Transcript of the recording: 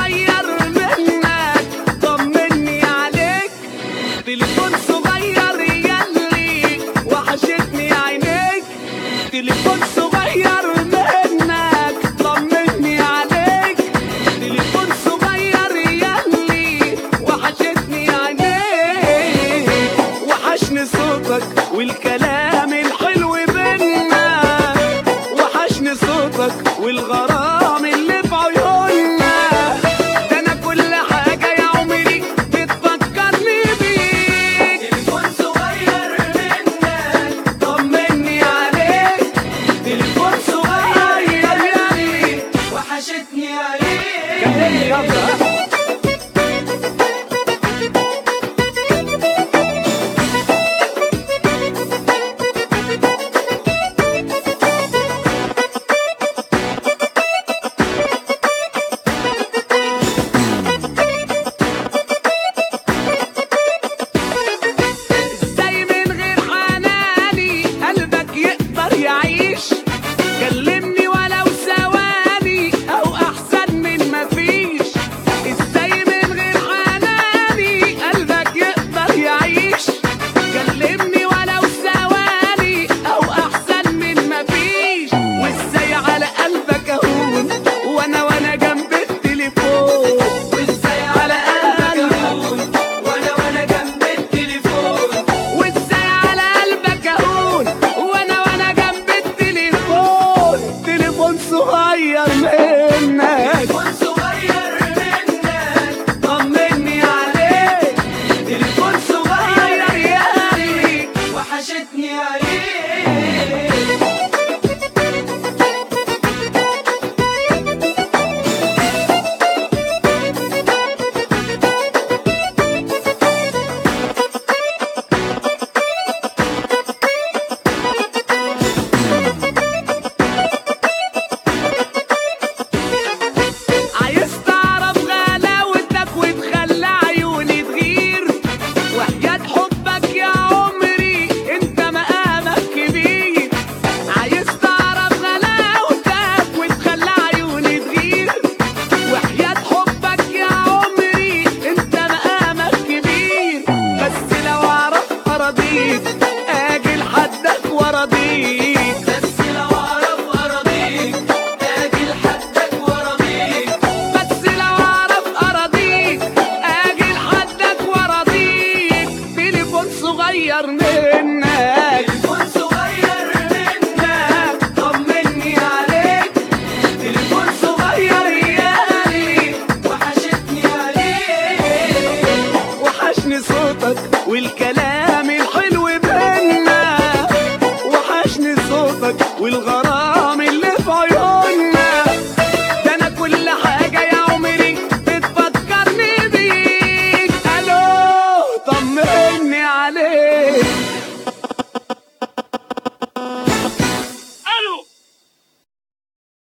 صغير منك طمني عليك تليفون صغير ياللي وحشتني عينيك تليفون صغير منك طمني عليك تليفون صغير ياللي وحشتني عينيك وحشني صوتك والكلام الحلو بينا وحشني صوتك والغرام اللي في عيوننا ده انا كل حاجة يا عمري بتفكرني بيك تليفون صغير منك طمني عليك تليفون صغير ياللي وحشتني عليك